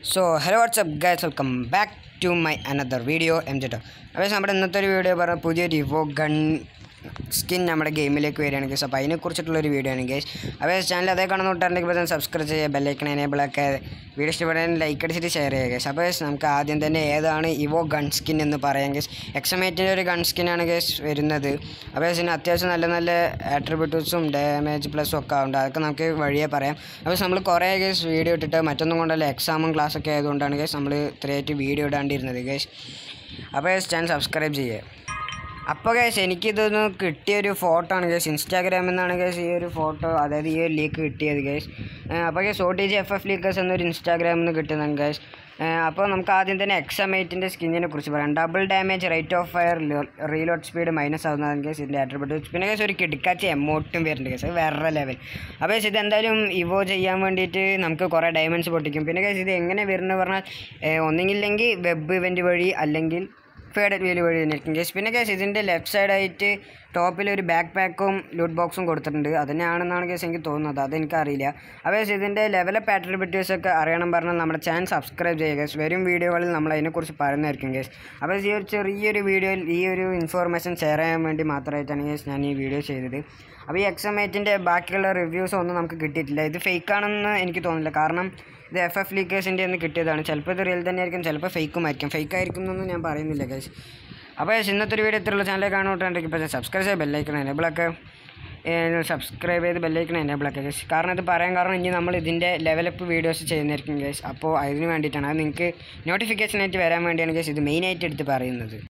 so hello whatsapp guys welcome back to my another video എം ജെട്ടോ അപ്പോൾ നമ്മുടെ ഇന്നത്തെ ഒരു വീഡിയോ പറഞ്ഞാൽ പുതിയൊരു ഇവോ ഗൺ സ്കിൻ നമ്മുടെ ഗെയിമിലേക്ക് വരികയാണ് ഗൈസ് അപ്പോൾ അതിനെക്കുറിച്ചിട്ടുള്ളൊരു വീഡിയോ ആണ് ഗൈസ് അപ്പോൾ ചാനൽ അതേ കാണുന്ന തൊട്ടുണ്ടെങ്കിൽ ഇപ്പോൾ സബ്സ്ക്രൈബ് ചെയ്യുക ബെല്ലൈക്കൺ എനേബിളൊക്കെ വീഡിയോ ഇഷ്ടപ്പെടാൻ ലൈക്ക് അടിച്ചിട്ട് ഷെയർ ചെയ്യുക ഗൈസ് അപ്പോൾ guys, നമുക്ക് ആദ്യം തന്നെ ഏതാണ് ഇവോ ഗൺ സ്കിൻ എന്ന് പറയാം ഗൈസ് എക്സമേറ്റിൻ്റെ ഒരു ഗൺ സ്കിന്നാണ് ഗൈസ് വരുന്നത് അപ്പോൾ ഇതിന് അത്യാവശ്യം നല്ല നല്ല ആട്രിബ്യൂട്ട്സും ഡാമേജ് പ്ലസും ഒക്കെ ഉണ്ട് അതൊക്കെ നമുക്ക് വഴിയേ പറയാം അപ്പോൾ നമ്മൾ കുറേ ഗൈസ് വീഡിയോ ഇട്ടിട്ട് മറ്റൊന്നും കൊണ്ടല്ല എക്സാമും ക്ലാസ്സൊക്കെ ആയതുകൊണ്ടാണ് ഗൈസ് നമ്മൾ ഇത്രയായിട്ട് വീഡിയോ ഇടാണ്ടിരുന്നത് ഗൈസ് അപ്പോൾ ഗൈസ് ചാനൽ സബ്സ്ക്രൈബ് ചെയ്യുക അപ്പോൾ ഗൈസ് എനിക്കിതൊന്ന് കിട്ടിയൊരു ഫോട്ടോ ആണ് ഗൈസ് ഇൻസ്റ്റാഗ്രാമിൽ നിന്നാണ് ഗൈസ് ഈ ഒരു ഫോട്ടോ അതായത് ഈ ഒരു ലീക്ക് കിട്ടിയത് ഗൈസ് അപ്പോൾ guys O T G F F leakers എന്നൊരു ഇൻസ്റ്റാഗ്രാമിൽ നിന്ന് കിട്ടുന്നതാണ് ഗൈസ് അപ്പോൾ നമുക്ക് ആദ്യം തന്നെ എക്സമേറ്റിൻ്റെ സ്കിന്നിനെ കുറിച്ച് പറയാം double damage rate of fire reload speed minus ആവുന്നതാണ് ഗൈസ് ഇതിൻ്റെ ആട്രിബ്യൂട്ട് പിന്നെ ഗൈസ് ഒരു കിടക്കാച്ച എമോട്ടും വരുന്നുണ്ട് ഗൈസ് വേറെ ലെവൽ അപ്പോൾ ഗൈസ് ഇത് എന്തായാലും ഇവോ ചെയ്യാൻ വേണ്ടിയിട്ട് നമുക്ക് കുറേ ഡയമണ്ട്സ് പൊട്ടിക്കും പിന്നെ ഗൈസ് ഇത് എങ്ങനെ വരുന്നത് പറഞ്ഞാൽ ഏഹ്, ഒന്നുകില്ലെങ്കിൽ വെബ് ഇവൻറ്റ് വഴി അല്ലെങ്കിൽ ഫേഡഡ് വീല് വഴി നിൽക്കും കേസ് പിന്നെ കേസ് ഇതിൻ്റെ ലെഫ്റ്റ് സൈഡായിട്ട് ടോപ്പിൽ ഒരു ബാക്ക് പാക്കും ലൂട്ട് ബോക്സും കൊടുത്തിട്ടുണ്ട് അതിനാണെന്നാണ് കേസ് എനിക്ക് തോന്നുന്നത് അതെനിക്കറിയില്ല അപ്പോൾ കേസ് ഇതിൻ്റെ ലെവലപ്പ് ആട്രിബ്യൂട്ടീവ്സ് ഒക്കെ അറിയണം പറഞ്ഞാൽ നമ്മുടെ ചാനൽ സബ്സ്ക്രൈബ് ചെയ്യുക കേസ് വരും വീഡിയോകളിൽ നമ്മൾ അതിനെക്കുറിച്ച് പറയുന്നതായിരിക്കും കേസ് അപ്പോൾ ഈ ഒരു ചെറിയൊരു വീഡിയോയിൽ ഈ ഒരു ഇൻഫോർമേഷൻ ഷെയർ ചെയ്യാൻ വേണ്ടി മാത്രമായിട്ടാണ് കേസ് ഞാൻ ഈ വീഡിയോ ചെയ്തത് അപ്പോൾ ഈ എക്സമേറ്റിൻ്റെ ബാക്കിയുള്ള റിവ്യൂസ് ഒന്നും നമുക്ക് കിട്ടിയിട്ടില്ല ഇത് ഫേക്ക് ആണെന്ന് എനിക്ക് തോന്നുന്നില്ല കാരണം ഇത് എഫ് എഫ് ലീക്കേഴ്സിൻ്റെ ഒന്ന് കിട്ടിയതാണ് ചിലപ്പോൾ ഇത് റിയൽ തന്നെ ആയിരിക്കും ചിലപ്പോൾ ഫേക്കും ആയിരിക്കും ഫേക്ക് ആയിരിക്കും എന്നൊന്നും ഞാൻ പറയുന്നില്ല ഗൈസ് അപ്പോൾ guys, ഇന്നത്തെ ഒരു വീഡിയോ ഇത്രയുള്ള ചാനൽ കാണുന്നുണ്ടെങ്കിൽ ഇപ്പോൾ സബ്സ്ക്രൈബ് ചെയ്ത് ബെല്ലൈക്കണം എനേബിളൊക്കെ സബ്സ്ക്രൈബ് ചെയ്ത് ബെല്ലൈക്കണം എനേബിളൊക്കെ ഗൈസ് കാരണം ഇത് പറയാൻ കാരണം ഇനി നമ്മൾ ഇതിൻ്റെ ലെവലപ്പ് വീഡിയോസ് ചെയ്യുന്നതായിരിക്കും ഗൈസ് അപ്പോൾ അതിന് വേണ്ടിയിട്ടാണ് അത് നിങ്ങൾക്ക് നോട്ടിഫിക്കേഷനായിട്ട് വരാൻ വേണ്ടിയാണ് ഗൈസ് ഇത് മെയിനായിട്ട് എടുത്ത് പറയുന്നത്